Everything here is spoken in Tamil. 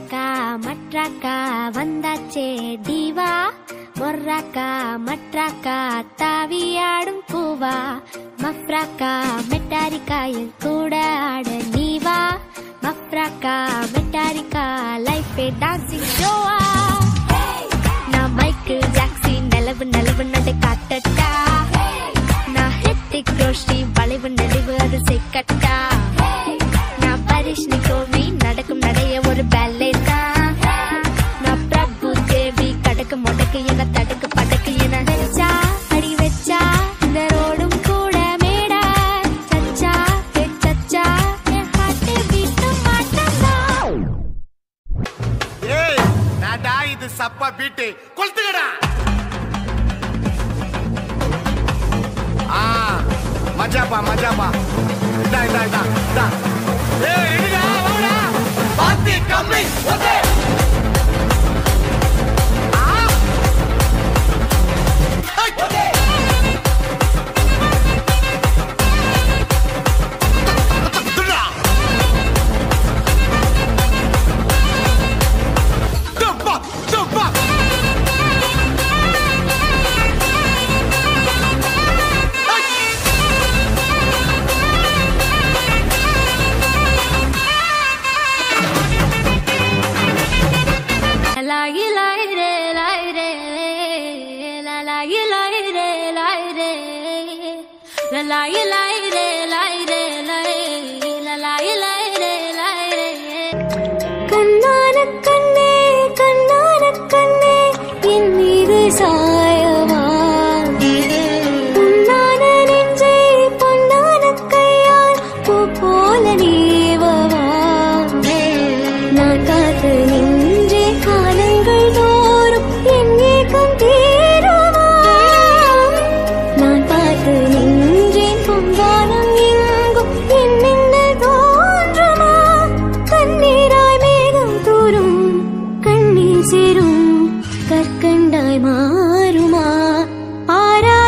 மொர்ராக்கா மட்ராக்கா வந்தாச்சே டிவா மொர்ராக்கா மட்ராக்கா தாவியாடும் பூவா மஃப்ராக்கா மெட்டாரிக்கா என் கூட ஆட நீவா மஃப்ராக்கா மெட்டாரிக்கா லைஃப் டான்சிங் ஷோவா நான் மைக்கேல் ஜாக்சன் நிலவு நிலவு நடை காட்டட்டா நான் ஹித்திக் ரோஷி வளைவு நடிவு அது செக்கட்டா நான் பரிஷ்னி கோவி நடக்கும் நடைய ஒரு பேலே தான் நான் பிரபு தேவி கடக்கு முடக்கு என தடுக்கு படக்கு என வச்சா அடி வச்சா இந்த ரோடும் கூட மேடா சச்சா ஏ சச்சா என் ஹார்ட் பீட்டு மாட்டதான் ஏய் நாடா இது சப்பா பீட்டு கொளுத்துக்கடா ஆ மஜாப்பா மஜாப்பா இதா இதா இதா இதா ஏய் ரெடிடா வாடா பாத்தி கம்மி okay Jump up! Jump up! லாயி லாய் ரே லாய் ரே லா லாயி லாய் ரே லாய் ரே லா லாயி லாய் ரே லாய் ரே லாய் லா லாயி லாய் ரே லாய் ரே கண்ணான கண்ணே கண்ணான கண்ணே என் மீது சாயவா பொன்னான நெஞ்சை பொன்னான கையால் பூ போல நீவவா நான் காத்து நின்றே காலங்கள் தோறும் என் ஏக்கம் தீருமா நான் பார்த்து நின்றேன் பொங்காலம் எங்கும் என் மின்னல் தோன்றுமா கண்ணீராய் மேகம் தூரும் கண்ணீர் சேரும் கற்கண்டாய் மாறுமா ஆரா